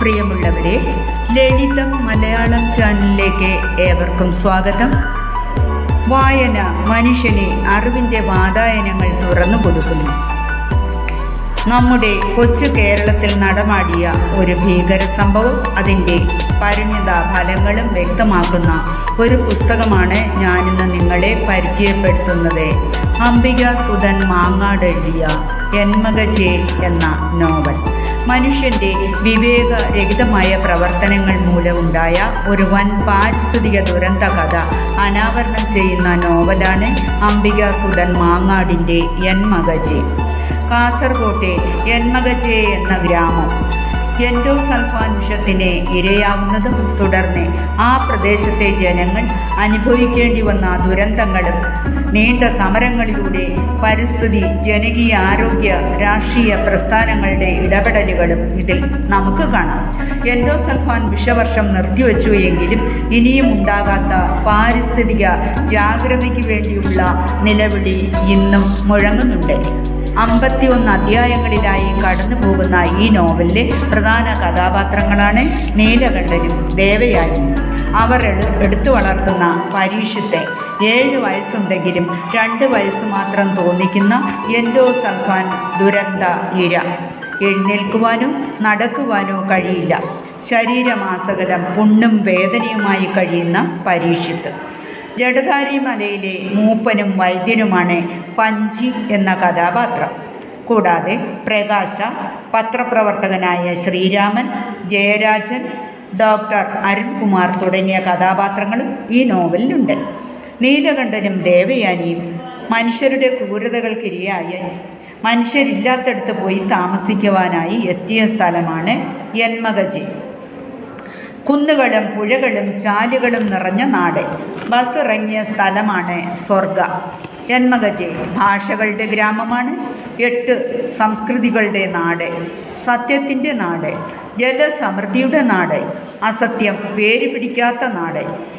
പ്രിയമുള്ളവരെ ലളിതം മലയാളം ചാനലിലേക്ക് ഏവർക്കും സ്വാഗതം വായന മനുഷ്യനെ അറിവിൻ്റെ വാതായനങ്ങൾ തുറന്നു കൊടുക്കുന്നു നമ്മുടെ കൊച്ചു കേരളത്തിൽ നടമാടിയ ഒരു ഭീകര സംഭവം അതിൻ്റെ പരിണിത ഫലങ്ങളും വ്യക്തമാക്കുന്ന ഒരു പുസ്തകമാണ് ഞാനിന്ന് നിങ്ങളെ പരിചയപ്പെടുത്തുന്നത് അംബിക സുധൻ മാങ്ങാട് എഴുതിയ എന്മകജെ എന്ന നോവൽ മനുഷ്യൻ്റെ വിവേകരഹിതമായ പ്രവർത്തനങ്ങൾ മൂലമുണ്ടായ ഒരു വൻ പാരിസ്ഥിതിക ദുരന്ത കഥ അനാവരണം ചെയ്യുന്ന നോവലാണ് അംബിക സുധൻ മാങ്ങാടിൻ്റെ എന്മകജെ കാസർകോട്ടെ എന്മകജെ എന്ന ഗ്രാമം എൻഡോസൾഫാൻ വിഷത്തിന് ഇരയാവുന്നതും തുടർന്ന് ആ പ്രദേശത്തെ ജനങ്ങൾ അനുഭവിക്കേണ്ടി വന്ന ദുരന്തങ്ങളും നീണ്ട സമരങ്ങളിലൂടെ പരിസ്ഥിതി ജനകീയ ആരോഗ്യ രാഷ്ട്രീയ പ്രസ്ഥാനങ്ങളുടെ ഇടപെടലുകളും ഇതിൽ നമുക്ക് കാണാം എൻഡോസൾഫാൻ വിഷവർഷം നിർത്തിവെച്ചു എങ്കിലും ഇനിയും ഉണ്ടാകാത്ത പാരിസ്ഥിതിക ജാഗ്രതയ്ക്ക് വേണ്ടിയുള്ള നിലവിളി ഇന്നും മുഴങ്ങുന്നുണ്ട് അമ്പത്തിയൊന്ന് അധ്യായങ്ങളിലായി കടന്നു പോകുന്ന ഈ നോവലിലെ പ്രധാന കഥാപാത്രങ്ങളാണ് നീലകണ്ഠനും ദേവയാനിയും അവർ എടുത്തു വളർത്തുന്ന പരീക്ഷത്തെ ഏഴ് വയസ്സുണ്ടെങ്കിലും രണ്ട് വയസ്സ് മാത്രം തോന്നിക്കുന്ന എൻഡോ സൽഫാൻ ദുരന്ത ഇര എഴുന്നേൽക്കുവാനോ നടക്കുവാനോ കഴിയില്ല ശരീരമാസകലം പുണ്ണും വേദനയുമായി കഴിയുന്ന പരീക്ഷത്ത് ജഡധാരി മലയിലെ മൂപ്പനും വൈദ്യനുമാണ് പഞ്ചി എന്ന കഥാപാത്രം കൂടാതെ പ്രകാശ പത്രപ്രവർത്തകനായ ശ്രീരാമൻ ജയരാജൻ ഡോക്ടർ അരുൺകുമാർ തുടങ്ങിയ കഥാപാത്രങ്ങളും ഈ നോവലിലുണ്ട് നീലകണ്ഠനും ദേവയാനിയും മനുഷ്യരുടെ ക്രൂരതകൾക്കിരയായി മനുഷ്യരില്ലാത്തടത്ത് പോയി താമസിക്കുവാനായി എത്തിയ സ്ഥലമാണ് യന്മകജി കുന്നുകളും പുഴകളും ചാലുകളും നിറഞ്ഞ നാട് ബസ് ഇറങ്ങിയ സ്ഥലമാണ് സ്വർഗ ജന്മഗജെ ഭാഷകളുടെ ഗ്രാമമാണ് എട്ട് സംസ്കൃതികളുടെ നാട് സത്യത്തിൻ്റെ നാട് ജലസമൃദ്ധിയുടെ നാട് അസത്യം പേര് പിടിക്കാത്ത നാട്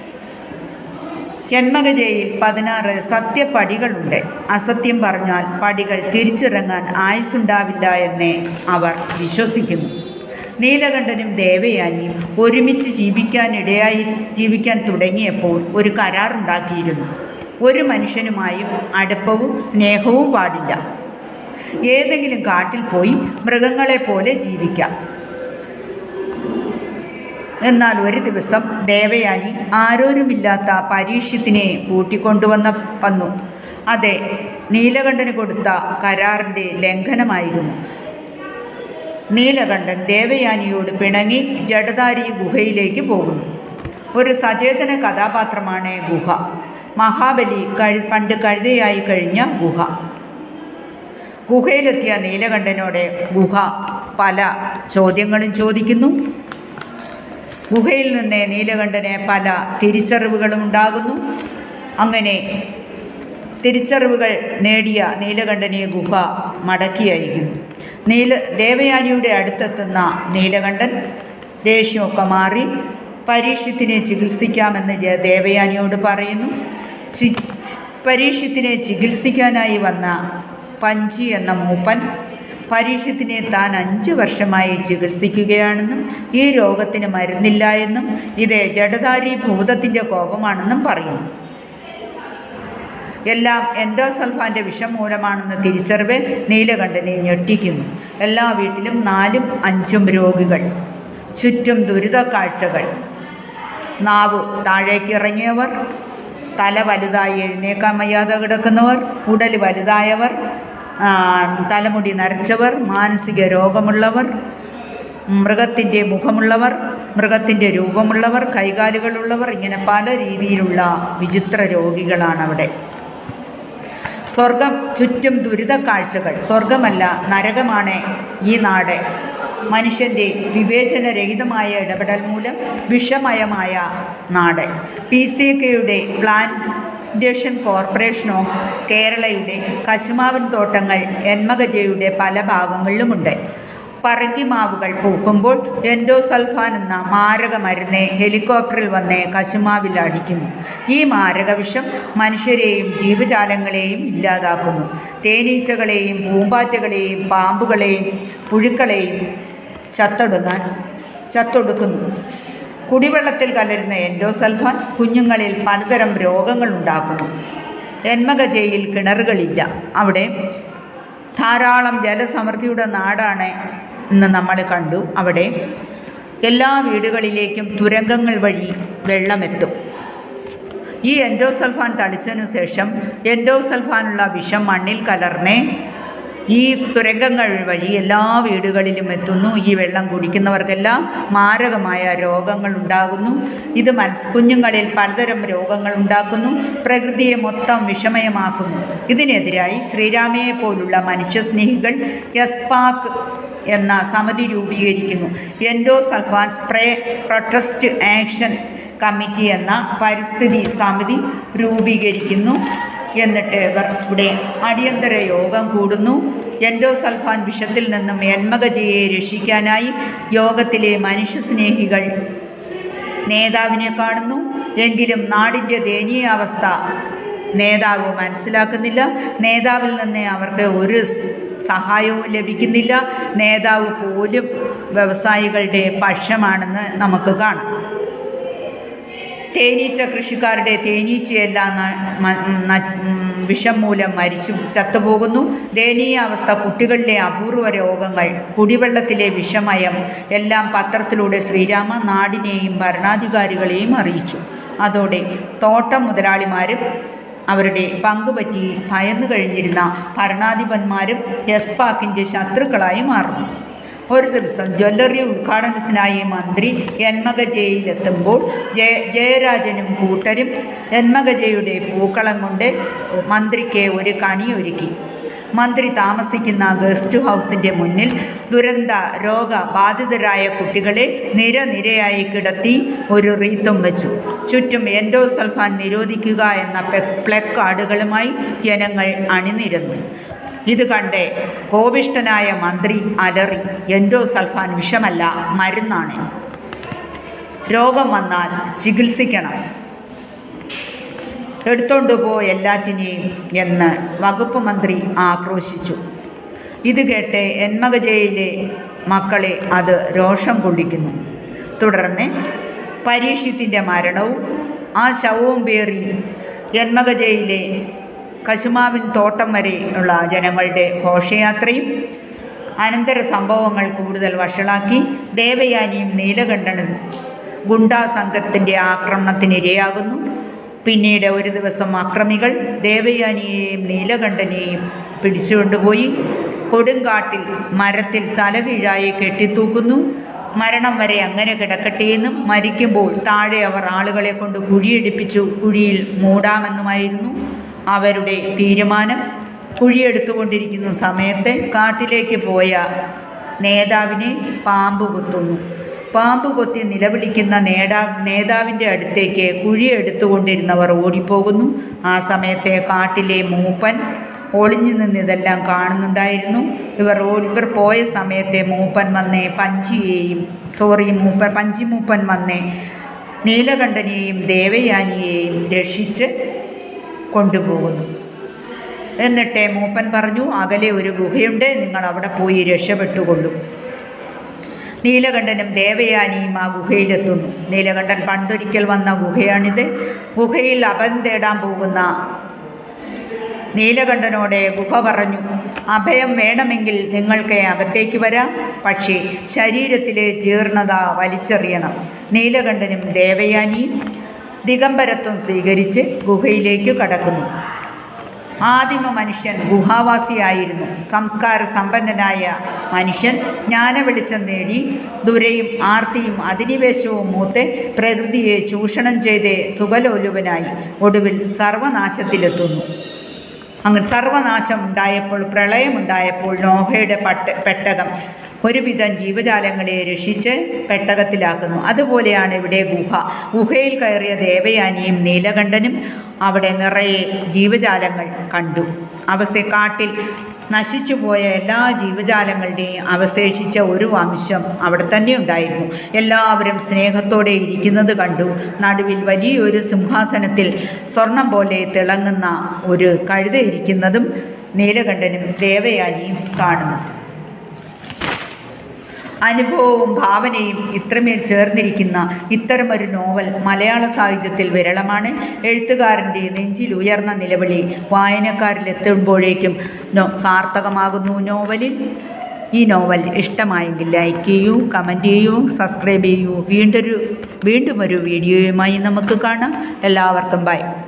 ജന്മഗജയിൽ പതിനാറ് സത്യപടികളുണ്ട് അസത്യം പറഞ്ഞാൽ പടികൾ തിരിച്ചിറങ്ങാൻ ആയുസുണ്ടാവില്ല എന്ന് അവർ വിശ്വസിക്കുന്നു നീലകണ്ഠനും ദേവയാനിയും ഒരുമിച്ച് ജീവിക്കാനിടയായി ജീവിക്കാൻ തുടങ്ങിയപ്പോൾ ഒരു കരാറുണ്ടാക്കിയിരുന്നു ഒരു മനുഷ്യനുമായും അടുപ്പവും സ്നേഹവും പാടില്ല ഏതെങ്കിലും കാട്ടിൽ പോയി മൃഗങ്ങളെ പോലെ ജീവിക്കാം എന്നാൽ ഒരു ദിവസം ദേവയാനി ആരോരുമില്ലാത്ത പരീക്ഷത്തിനെ കൂട്ടിക്കൊണ്ടുവന്ന വന്നു അതെ നീലകണ്ഠന് കൊടുത്ത കരാറിൻ്റെ ലംഘനമായിരുന്നു നീലകണ്ഠൻ ദേവയാനിയോട് പിണങ്ങി ജഡധാരി ഗുഹയിലേക്ക് പോകുന്നു ഒരു സചേതന കഥാപാത്രമാണ് ഗുഹ മഹാബലി കഴി പണ്ട് കഴുതയായി കഴിഞ്ഞ ഗുഹ ഗുഹയിലെത്തിയ നീലകണ്ഠനോട് ഗുഹ പല ചോദ്യങ്ങളും ചോദിക്കുന്നു ഗുഹയിൽ നിന്ന് നീലകണ്ഠന് പല തിരിച്ചറിവുകളും ഉണ്ടാകുന്നു അങ്ങനെ തിരിച്ചറിവുകൾ നേടിയ നീലകണ്ഠനെ ഗുഹ മടക്കി അയക്കുന്നു നീല ദേവയാനിയുടെ അടുത്തെത്തുന്ന നീലകണ്ഠൻ ദേഷ്യമൊക്കെ മാറി പരീക്ഷത്തിനെ ചികിത്സിക്കാമെന്ന് ദേവയാനിയോട് പറയുന്നു ചി പരീക്ഷത്തിനെ ചികിത്സിക്കാനായി വന്ന പഞ്ചി എന്ന മൂപ്പൻ പരീക്ഷത്തിനെ താൻ അഞ്ച് വർഷമായി ചികിത്സിക്കുകയാണെന്നും ഈ രോഗത്തിന് മരുന്നില്ല എന്നും ഇത് ജഡധാരി ഭൂതത്തിൻ്റെ കോപമാണെന്നും പറയുന്നു എല്ലാം എൻഡോസൾഫാൻ്റെ വിഷം മൂലമാണെന്ന് തിരിച്ചറിവ് നീലകണ്ഠനെ ഞെട്ടിക്കുന്നു എല്ലാ വീട്ടിലും നാലും അഞ്ചും രോഗികൾ ചുറ്റും ദുരിത കാഴ്ചകൾ നാവ് താഴേക്ക് ഇറങ്ങിയവർ തല വലുതായി എഴുന്നേക്കാൻ വയ്യാതെ കിടക്കുന്നവർ ഉടൽ വലുതായവർ തലമുടി നരച്ചവർ മാനസിക രോഗമുള്ളവർ മൃഗത്തിൻ്റെ മുഖമുള്ളവർ മൃഗത്തിൻ്റെ രൂപമുള്ളവർ കൈകാലുകളുള്ളവർ ഇങ്ങനെ പല രീതിയിലുള്ള വിചിത്ര രോഗികളാണ് അവിടെ സ്വർഗം ചുറ്റും ദുരിത കാഴ്ചകൾ സ്വർഗമല്ല നരകമാണ് ഈ നാട് മനുഷ്യൻ്റെ വിവേചനരഹിതമായ ഇടപെടൽ മൂലം വിഷമയമായ നാട് പി സി കെയുടെ പ്ലാന്റേഷൻ കോർപ്പറേഷൻ ഓഫ് കേരളയുടെ കശുമാവൻ തോട്ടങ്ങൾ എന്മകജയുടെ പല ഭാഗങ്ങളിലുമുണ്ട് പറങ്കിമാവുകൾ പൂക്കുമ്പോൾ എൻഡോസൾഫാൻ എന്ന മാരക മരുന്ന് ഹെലികോപ്റ്ററിൽ വന്ന് കശുമാവിൽ അടിക്കുന്നു ഈ മാരകവിഷം മനുഷ്യരെയും ജീവജാലങ്ങളെയും ഇല്ലാതാക്കുന്നു തേനീച്ചകളെയും പൂമ്പാറ്റകളെയും പാമ്പുകളെയും പുഴുക്കളെയും ചത്തൊടുങ്ങാൻ ചത്തൊടുക്കുന്നു കുടിവെള്ളത്തിൽ കലരുന്ന എൻഡോസൾഫാൻ കുഞ്ഞുങ്ങളിൽ പലതരം രോഗങ്ങൾ ഉണ്ടാക്കുന്നു എന്മകജയിൽ കിണറുകളില്ല അവിടെ ധാരാളം ജലസമൃദ്ധിയുടെ നാടാണ് എന്ന് നമ്മൾ കണ്ടു അവിടെ എല്ലാ വീടുകളിലേക്കും തുരങ്കങ്ങൾ വഴി വെള്ളമെത്തും ഈ എൻഡോസൾഫാൻ തളിച്ചതിനു ശേഷം എൻഡോസൾഫാനുള്ള വിഷം മണ്ണിൽ കലർന്നേ ഈ തുരങ്കങ്ങൾ വഴി എല്ലാ വീടുകളിലും എത്തുന്നു ഈ വെള്ളം കുടിക്കുന്നവർക്കെല്ലാം മാരകമായ രോഗങ്ങൾ ഉണ്ടാകുന്നു ഇത് മനസ് കുഞ്ഞുങ്ങളിൽ പലതരം രോഗങ്ങൾ ഉണ്ടാക്കുന്നു പ്രകൃതിയെ മൊത്തം വിഷമയമാക്കുന്നു ഇതിനെതിരായി ശ്രീരാമയെ പോലുള്ള മനുഷ്യസ്നേഹികൾ എസ്പാക്ക് എന്ന സമിതി രൂപീകരിക്കുന്നു endosulfan spray protest action committee എന്ന പരിസ്ഥിതി സമിതി രൂപീകരിക്കുന്നു എന്നിട്ട് ഇവർ ഇവിടെ അടിയന്തര യോഗം കൂടുന്നു എൻഡോസൾഫാൻ വിഷത്തിൽ നിന്നും എന്മകജയെ രക്ഷിക്കാനായി യോഗത്തിലെ മനുഷ്യസ്നേഹികൾ നേതാവിനെ കാണുന്നു എങ്കിലും നാടിൻ്റെ ദയനീയാവസ്ഥ നേതാവ് മനസ്സിലാക്കുന്നില്ല നേതാവിൽ നിന്ന് അവർക്ക് ഒരു സഹായവും ലഭിക്കുന്നില്ല നേതാവ് പോലും വ്യവസായികളുടെ പക്ഷമാണെന്ന് നമുക്ക് കാണാം തേനീച്ച കൃഷിക്കാരുടെ തേനീച്ചയെല്ലാം ന- മ- ന- ഉം, വിഷം മൂലം മരിച്ചു ചത്തുപോകുന്നു ദയനീയ അവസ്ഥ കുട്ടികളിലെ അപൂർവ രോഗങ്ങൾ കുടിവെള്ളത്തിലെ വിഷമയം എല്ലാം പത്രത്തിലൂടെ ശ്രീരാമ നാടിനെയും ഭരണാധികാരികളെയും അറിയിച്ചു അതോടെ തോട്ടം മുതലാളിമാരും അവരുടെ പങ്കുപറ്റി ഭയന്നു കഴിഞ്ഞിരുന്ന ഭരണാധിപന്മാരും എസ്പാക്കിൻ്റെ ശത്രുക്കളായി മാറുന്നു ഒരു ദിവസം ജ്വല്ലറി ഉദ്ഘാടനത്തിനായി മന്ത്രി എന്മകജയിലെത്തുമ്പോൾ ജയ ജയരാജനും കൂട്ടരും എന്മകജയുടെ പൂക്കളം കൊണ്ട് മന്ത്രിക്ക് ഒരു കണി ഒരുക്കി മന്ത്രി താമസിക്കുന്ന ഗസ്റ്റ് ഹൗസിൻ്റെ മുന്നിൽ ദുരന്ത രോഗബാധിതരായ കുട്ടികളെ നിരനിരയായി കിടത്തി ഒരു റീത്തും വെച്ചു ചുറ്റും എൻഡോസൾഫാൻ നിരോധിക്കുക എന്ന പ്ലെ- പ്ലക്കാർഡുകളുമായി ജനങ്ങൾ അണിനിരന്നു ഇത് കണ്ട് കോപിഷ്ടനായ മന്ത്രി അലറി എൻഡോസൾഫാൻ വിഷമല്ല മരുന്നാണ് രോഗം വന്നാൽ ചികിത്സിക്കണം എടുത്തോണ്ട് പോ എല്ലാറ്റിനെയും എന്ന് വകുപ്പ് മന്ത്രി ആക്രോശിച്ചു ഇത് കേട്ട് എന്മകജയിലെ മക്കളെ അത് രോഷം കൊള്ളിക്കുന്നു തുടർന്ന് പരീക്ഷിത്തിൻ്റെ മരണവും ആ ശവവും പേറി എന്മകജയിലെ കശുമാവിൻ തോട്ടം വരെ ഉള്ള ജനങ്ങളുടെ ഘോഷയാത്രയും അനന്തര സംഭവങ്ങൾ കൂടുതൽ വഷളാക്കി ദേവയാനിയും നീലകണ്ഠനും ഗുണ്ടാ സംഘത്തിൻ്റെ ആക്രമണത്തിനിരയാകുന്നു പിന്നീട് ഒരു ദിവസം അക്രമികൾ ദേവയാനിയെയും നീലകണ്ഠനെയും പിടിച്ചുകൊണ്ടുപോയി കൊടുങ്കാട്ടിൽ മരത്തിൽ തലകീഴായി കെട്ടിത്തൂക്കുന്നു മരണം വരെ അങ്ങനെ കിടക്കട്ടെയെന്നും മരിക്കുമ്പോൾ താഴെ അവർ ആളുകളെ കൊണ്ട് കുഴിയെടുപ്പിച്ചു കുഴിയിൽ മൂടാമെന്നുമായിരുന്നു അവരുടെ തീരുമാനം കുഴിയെടുത്തുകൊണ്ടിരിക്കുന്ന സമയത്ത് കാട്ടിലേക്ക് പോയ നേതാവിനെ പാമ്പ് കുത്തുന്നു പാമ്പ് കൊത്തി നിലവിളിക്കുന്ന നേടാ നേതാവിൻ്റെ അടുത്തേക്ക് കുഴിയെടുത്തുകൊണ്ടിരുന്നവർ ഓടിപ്പോകുന്നു ആ സമയത്തെ കാട്ടിലെ മൂപ്പൻ ഒളിഞ്ഞു നിന്ന് ഇതെല്ലാം കാണുന്നുണ്ടായിരുന്നു ഇവർ ഓടി ഇവർ പോയ സമയത്തെ മൂപ്പൻ വന്നേ പഞ്ചിയെയും സോറി മൂപ്പൻ പഞ്ചി മൂപ്പൻ വന്നേ നീലകണ്ഠനെയും ദേവയാനിയെയും രക്ഷിച്ച് കൊണ്ടുപോകുന്നു എന്നിട്ട് മൂപ്പൻ പറഞ്ഞു അകലെ ഒരു ഗുഹയുണ്ട് നിങ്ങൾ അവിടെ പോയി രക്ഷപ്പെട്ടുകൊള്ളൂ നീലകണ്ഠനും ദേവയാനിയും ആ ഗുഹയിലെത്തുന്നു നീലകണ്ഠൻ പണ്ടൊരിക്കൽ വന്ന ഗുഹയാണിത് ഗുഹയിൽ അഭയം തേടാൻ പോകുന്ന നീലകണ്ഠനോട് ഗുഹ പറഞ്ഞു അഭയം വേണമെങ്കിൽ നിങ്ങൾക്ക് അകത്തേക്ക് വരാം പക്ഷേ ശരീരത്തിലെ ജീർണത വലിച്ചെറിയണം നീലകണ്ഠനും ദേവയാനിയും ദിഗംബരത്വം സ്വീകരിച്ച് ഗുഹയിലേക്ക് കടക്കുന്നു ആദിമ മനുഷ്യൻ ഗുഹാവാസിയായിരുന്നു സംസ്കാര സമ്പന്നനായ മനുഷ്യൻ ജ്ഞാനവെളിച്ചം നേടി ദുരയും ആർത്തിയും അധിനിവേശവും മൂത്ത് പ്രകൃതിയെ ചൂഷണം ചെയ്ത് സുഖലോലുപനായി ഒടുവിൽ സർവനാശത്തിലെത്തുന്നു അങ്ങനെ സർവനാശം ഉണ്ടായപ്പോൾ പ്രളയമുണ്ടായപ്പോൾ നോഹയുടെ പട്ട പെട്ടകം ഒരുവിധം ജീവജാലങ്ങളെ രക്ഷിച്ച് പെട്ടകത്തിലാക്കുന്നു അതുപോലെയാണ് ഇവിടെ ഗുഹ ഗുഹയിൽ കയറിയ ദേവയാനിയും നീലകണ്ഠനും അവിടെ നിറയെ ജീവജാലങ്ങൾ കണ്ടു അവസ്ഥ കാട്ടിൽ നശിച്ചുപോയ എല്ലാ ജീവജാലങ്ങളുടെയും അവശേഷിച്ച ഒരു വംശം അവിടെ തന്നെ ഉണ്ടായിരുന്നു എല്ലാവരും സ്നേഹത്തോടെ ഇരിക്കുന്നത് കണ്ടു നടുവിൽ വലിയൊരു സിംഹാസനത്തിൽ സ്വർണം പോലെ തിളങ്ങുന്ന ഒരു കഴുത ഇരിക്കുന്നതും നീലകണ്ഠനും ദേവയാനിയും കാണുന്നു അനുഭവവും ഭാവനയും ഇത്രമേൽ ചേർന്നിരിക്കുന്ന ഇത്തരമൊരു നോവൽ മലയാള സാഹിത്യത്തിൽ വിരളമാണ് എഴുത്തുകാരൻ്റെ നെഞ്ചിൽ ഉയർന്ന നിലവിളി വായനക്കാരിലെത്തുമ്പോഴേക്കും നോ സാർത്ഥകമാകുന്നു നോവലിൽ ഈ നോവൽ ഇഷ്ടമായെങ്കിൽ ലൈക്ക് ചെയ്യൂ കമൻറ്റ് ചെയ്യൂ സബ്സ്ക്രൈബ് ചെയ്യൂ വീണ്ടൊരു വീണ്ടും ഒരു വീഡിയോയുമായി നമുക്ക് കാണാം എല്ലാവർക്കും ബൈ